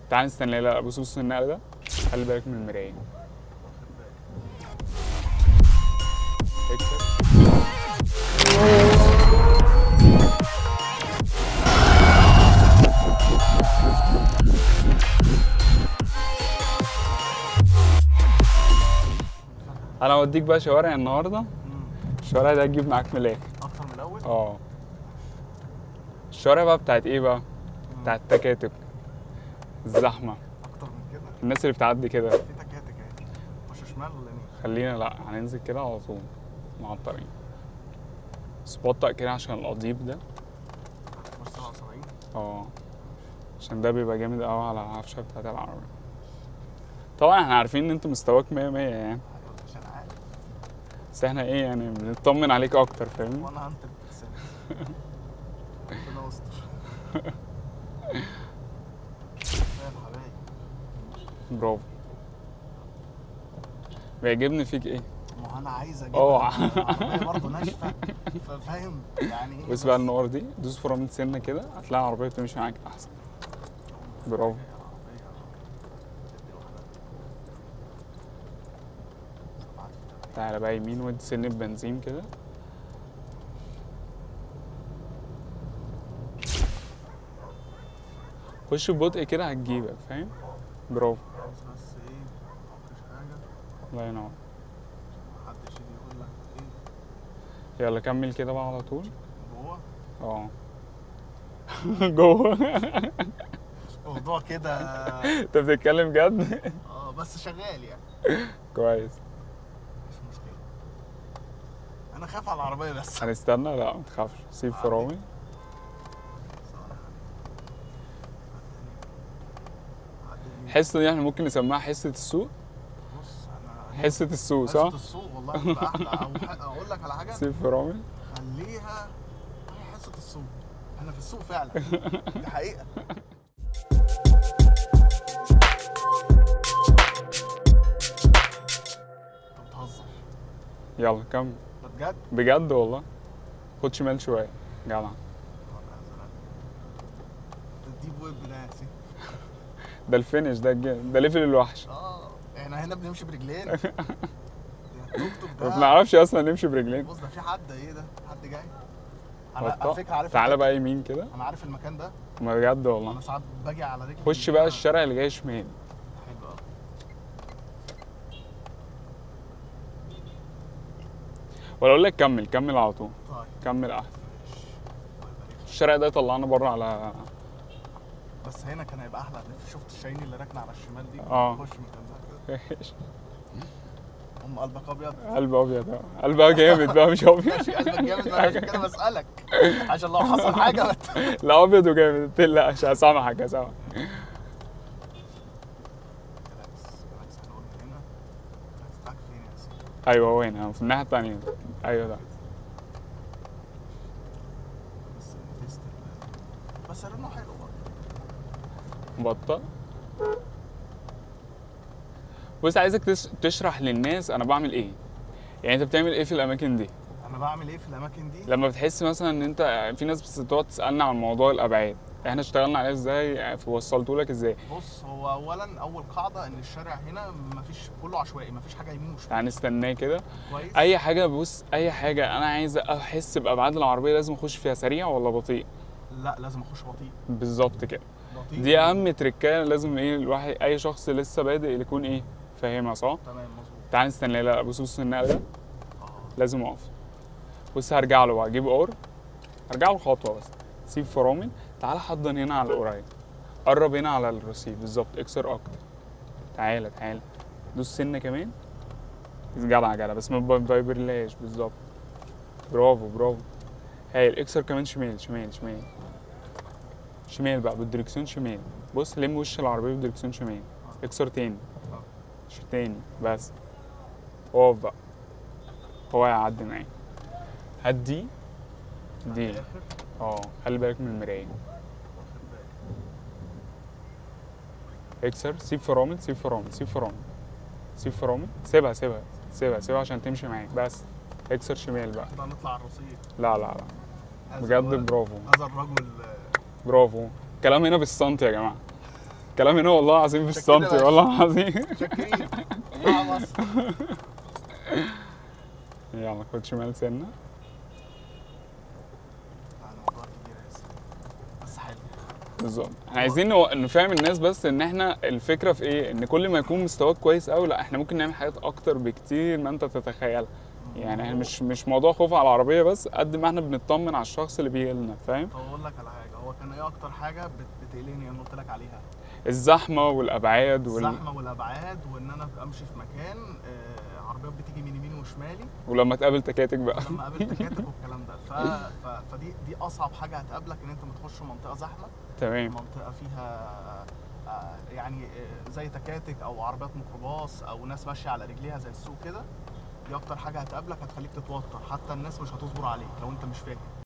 تعال نستنى لا لا بص بص النقل ده خلي بالك من المرايه اكسر انا اوديك بقى شوارع النهارده الشوارع ده هتجيب معاك من الاخر اكتر من الاول اه الشوارع بقى بتاعت ايه بقى بتاعت التكاتك الزحمه اكتر من كده الناس اللي بتعدي كده في تكاتك اهي مش شمال ولا يمين خلينا لا هننزل كده على طول مع الطريق بس بطأ كده عشان القضيب ده مش 77 اه عشان ده بيبقى جامد قوي على العفشه بتاعت العربية طبعا احنا عارفين ان انت مستواك مية مية يعني ايوه عشان عارف بس احنا ايه يعني بنطمن عليك اكتر فاهم وانا هنتج بالسنة ربنا يستر يا الحبايب برافو بيعجبني فيك ايه ما هو انا عايز اجيب اوعى. العربية برضه ناشفه فاهم يعني ايه بص بقى النور دي دوس فرامل سنه كده هتلاقي العربيه بتمشي معاك احسن برافو تعالى بقى يمين ودي سن البنزين كده خش ببطء كده هتجيبك فاهم برافو بس بس ايه مفيش حاجه الله ينور محدش يجي يقول لك ايه يلا كمل كده بقى على طول جوه اه جوه موضوع كده انت بتتكلم جد اه بس شغال يعني كويس مش مشكله انا خايف على العربيه بس هنستنى لا ما تخافش سيب فرامل الحصه دي احنا ممكن نسميها حصه السوق بص انا حصه السوق حصة صح السوق والله تبقى احلى او ح- اقول لك على حاجه سيب فرامل خليها هي حصه السوق احنا في السوق فعلا دي حقيقه انت بتهزر يلا كمل ده بجد بجد والله خد شمال شويه جدع طب يا زلمة. ده الديب ويب ده يا سيدي ده الفينش ده الجيم ده ليفل الوحش اه احنا هنا بنمشي برجلين ده التوك توك ما ده بنعرفش اصلا نمشي برجلين بص ده في حد ايه ده حد جاي انا على بطأ. فكره عارف تعالى المكان- بقى يمين كده انا عارف المكان ده ما بجد والله انا ساعات باجي على رجلي خش بقى الشارع اللي جاي شمال حلو قوي ولا اقول لك كمل كمل على طول طيب كمل احسن ماشي. الله يبارك. الشارع ده يطلعنا بره على بس هنا كان هيبقى احلى شفت الشاهين اللي راكنه على الشمال دي آه. خش مكان ده كده ام قلبك ابيض قلب ابيض أهو. قلب أهو جامد بقى مش ابيض ماشي قلبك جامد بقى عشان كده بسالك عشان لو حصل حاجه ما ت- لا ابيض وجامد ما تقلقش هسامحك هسامحك ريلاكس ريلاكس هنقول من هنا ريلاكس بتاعك فين يا سيدي ايوه هو هنا في الناحيه الثانيه ايوه ده بس تيست ال- بس رنه حلو برضه بطة بص عايزك تش- تشرح للناس انا بعمل ايه يعني انت بتعمل ايه في الاماكن دي انا بعمل ايه في الاماكن دي لما بتحس مثلا ان انت في ناس بس بتقعد تسالنا عن موضوع الابعاد احنا اشتغلنا عليه ازاي وصلته لك ازاي بص هو اولا اول قاعده ان الشارع هنا مفيش كله عشوائي مفيش حاجه يمين وشمال يعني استناه كده كويس اي حاجه بص اي حاجه انا عايز احس بابعاد العربيه لازم اخش فيها سريع ولا بطيء لا لازم اخش بطيء بالظبط كده بطيء دي اهم تريكايه لازم ايه الواحد اي شخص لسه بادئ يكون ايه فاهمها صح تمام مظبوط تعال نستنى لا لا بص بص النقل ده اه لازم اقف بص هرجع له بقى اجيب اور هرجع له خطوه بس سيب فرامل تعال حضن هنا على القريب قرب هنا على الرصيف بالظبط اكسر اكتر تعالى تعالى دوس سنه كمان جدع جدع بس ما تفايبرلاش بالظبط برافو برافو هايل اكسر كمان شمال شمال شمال شمال بقى بالدركسيون شمال بص لم وش العربيه بالدركسيون شمال اكسر تاني ش- تاني بس اقف بقى هو هيعدي معاك هات دي دي اخر اه خلي بالك من المرايه واخد بالي اكسر سيب فرامل سيب فرامل سيب فرامل سيب فرامل سيبها سيبها سيبها سيبها عشان تمشي معاك بس اكسر شمال بقى احنا هنطلع على الرصيف لا لا لا هذا بجد هو- برافو هذا الرجل برافو الكلام هنا بالسنتي يا جماعه الكلام هنا والله العظيم عشان كده بالسنتي بقى- والله العظيم شاكرين مع مصر يلا خد شمال سنه لا، الموضوع كبير يا ياسر. بس حلو بالظبط احنا عايزين نو- نفهم الناس بس ان احنا الفكره في ايه ان كل ما يكون مستواك كويس قوي لا احنا ممكن نعمل حاجات اكتر بكتير ما انت تتخيلها يعني احنا مش مش موضوع خوف على العربيه بس قد ما احنا بنطمن على الشخص اللي بيجي لنا فاهم طب اقول لك على حاجه هو كان ايه اكتر حاجه بت- بتقلقني انا قلت لك عليها الزحمه والابعاد وال... الزحمه والابعاد وان انا ابقى امشي في مكان آه، عربيات بتيجي من يميني وشمالي ولما تقابل تكاتك بقى لما قابلت تكاتك والكلام ده ف... ف... فدي دي اصعب حاجه هتقابلك ان انت ما تخش منطقه زحمه تمام منطقه فيها آه، يعني آه، زي تكاتك او عربيات ميكروباص او ناس ماشيه على رجليها زي السوق كده دي اكتر حاجه هتقابلك هتخليك تتوتر حتى الناس مش هتصبر عليك لو انت مش فاهم